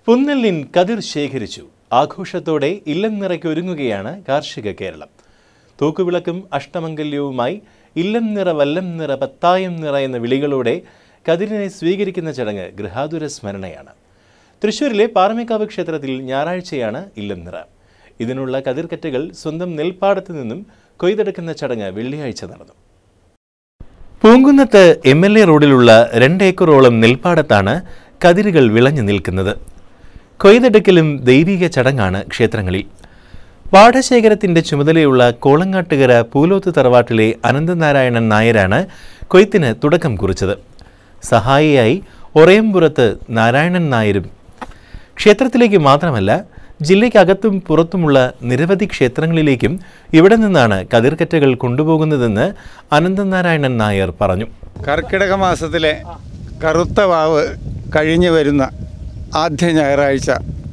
പുന്നെല്ലിൻ കതിർ ശേഖരിച്ചു ആഘോഷത്തോടെ ഇല്ലം നിറയ്ക്ക് ഒരുങ്ങുകയാണ് കാർഷിക കേരളം തൂക്കുവിളക്കും അഷ്ടമംഗല്യവുമായി ഇല്ലം നിറ വല്ലം നിറ പത്തായം നിറ എന്ന വിളികളോടെ കതിരിനെ സ്വീകരിക്കുന്ന ചടങ്ങ് ഗൃഹാതുര സ്മരണയാണ് തൃശ്ശൂരിലെ പാറമേക്കാവ് ക്ഷേത്രത്തിൽ ഞായറാഴ്ചയാണ് ഇല്ലം നിറ ഇതിനുള്ള കതിർക്കറ്റകൾ സ്വന്തം നെൽപ്പാടത്ത് നിന്നും കൊയ്തെടുക്കുന്ന ചടങ്ങ് വെള്ളിയാഴ്ച നടന്നു പൂങ്കുന്നത്ത് എം എൽ എ റോഡിലുള്ള രണ്ടേക്കറോളം നെൽപ്പാടത്താണ് കതിരുകൾ വിളഞ്ഞു നിൽക്കുന്നത് കൊയ്തെടുക്കലും ദൈവിക ചടങ്ങാണ് ക്ഷേത്രങ്ങളിൽ പാടശേഖരത്തിന്റെ ചുമതലയുള്ള കോളങ്ങാട്ടുകര പൂലോത്ത് തറവാട്ടിലെ അനന്തനാരായണൻ നായരാണ് കൊയ്ത്തിന് തുടക്കം കുറിച്ചത് സഹായിയായി ഒറയമ്പുറത്ത് നാരായണൻ നായരും ക്ഷേത്രത്തിലേക്ക് മാത്രമല്ല ജില്ലയ്ക്കകത്തും പുറത്തുമുള്ള നിരവധി ക്ഷേത്രങ്ങളിലേക്കും ഇവിടെ നിന്നാണ് കതിർക്കറ്റകൾ കൊണ്ടുപോകുന്നതെന്ന് അനന്തനാരായണൻ നായർ പറഞ്ഞു കർക്കിടക മാസത്തിലെ കറുത്ത വാവ് കഴിഞ്ഞു വരുന്ന ആദ്യ ഞായറാഴ്ച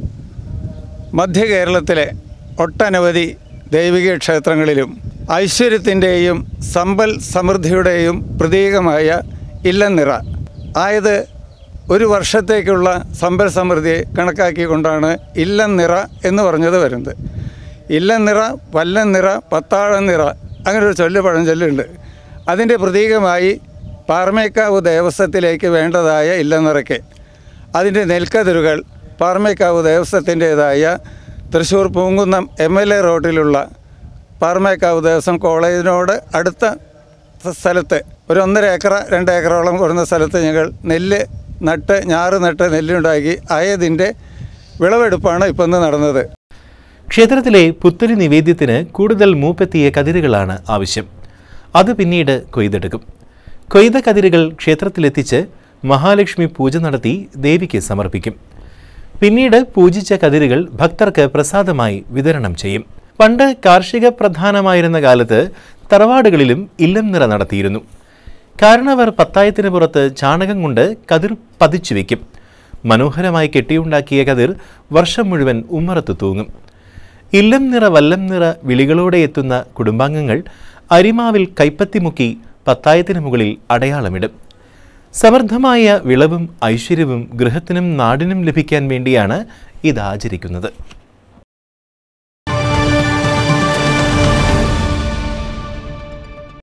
മധ്യ കേരളത്തിലെ ഒട്ടനവധി ദൈവിക ക്ഷേത്രങ്ങളിലും ഐശ്വര്യത്തിൻ്റെയും സമ്പൽ സമൃദ്ധിയുടെയും പ്രതീകമായ ഇല്ലനിറ ആയത് ഒരു വർഷത്തേക്കുള്ള സമ്പൽ സമൃദ്ധി കണക്കാക്കിക്കൊണ്ടാണ് ഇല്ലനിറ എന്ന് പറഞ്ഞത് വരുന്നത് ഇല്ലനിറ വല്ലനിറ പത്താഴം നിറ അങ്ങനെ ഒരു ചൊല്ല് പഴഞ്ചൊല്ലുണ്ട് അതിൻ്റെ പ്രതീകമായി പാർമേക്കാവ് ദേവസ്വത്തിലേക്ക് വേണ്ടതായ ഇല്ലനിറയ്ക്ക് അതിൻ്റെ നെൽക്കതിരുകൾ പാർമേക്കാവ് ദേവസ്വത്തിൻ്റേതായ Thrissur Poonkunnam M L A റോഡിലുള്ള പാർമേക്കാവ് ദേവസ്വം കോളേജിനോട് അടുത്ത സ്ഥലത്ത് ഒരു ഒന്നര ഏക്കർ രണ്ട് ഏക്കറോളം വരുന്ന സ്ഥലത്ത് ഞങ്ങൾ നെല്ല് നട്ട് ഞാറ് നട്ട് നെല്ലുണ്ടാക്കി ആയതിൻ്റെ വിളവെടുപ്പാണ് ഇപ്പം ഇന്ന് നടന്നത് ക്ഷേത്രത്തിലെ പുത്തരി നിവേദ്യത്തിന് കൂടുതൽ മൂപ്പെത്തിയ കതിരുകളാണ് ആവശ്യം അത് പിന്നീട് കൊയ്തെടുക്കും കൊയ്ത കതിരുകൾ ക്ഷേത്രത്തിലെത്തിച്ച് മഹാലക്ഷ്മി പൂജ നടത്തി ദേവിക്ക് സമർപ്പിക്കും പിന്നീട് പൂജിച്ച കതിരുകൾ ഭക്തർക്ക് പ്രസാദമായി വിതരണം ചെയ്യും പണ്ട് കാർഷിക പ്രധാനമായിരുന്ന കാലത്ത് തറവാടുകളിലും ഇല്ലം നിറ നടത്തിയിരുന്നു കാരണവർ പത്തായത്തിന് പുറത്ത് ചാണകം കൊണ്ട് കതിർ പതിച്ചു വയ്ക്കും മനോഹരമായി കെട്ടിയുണ്ടാക്കിയ കതിർ വർഷം മുഴുവൻ ഉമ്മറത്ത് തൂങ്ങും ഇല്ലം നിറ വല്ലം നിറ വിളികളോടെ എത്തുന്ന കുടുംബാംഗങ്ങൾ അരിമാവിൽ കൈപ്പത്തിമുക്കി പത്തായത്തിന് മുകളിൽ അടയാളമിടും സമൃദ്ധമായ വിളവും ഐശ്വര്യവും ഗൃഹത്തിനും നാടിനും ലഭിക്കാൻ വേണ്ടിയാണ് ഇത് ആചരിക്കുന്നത്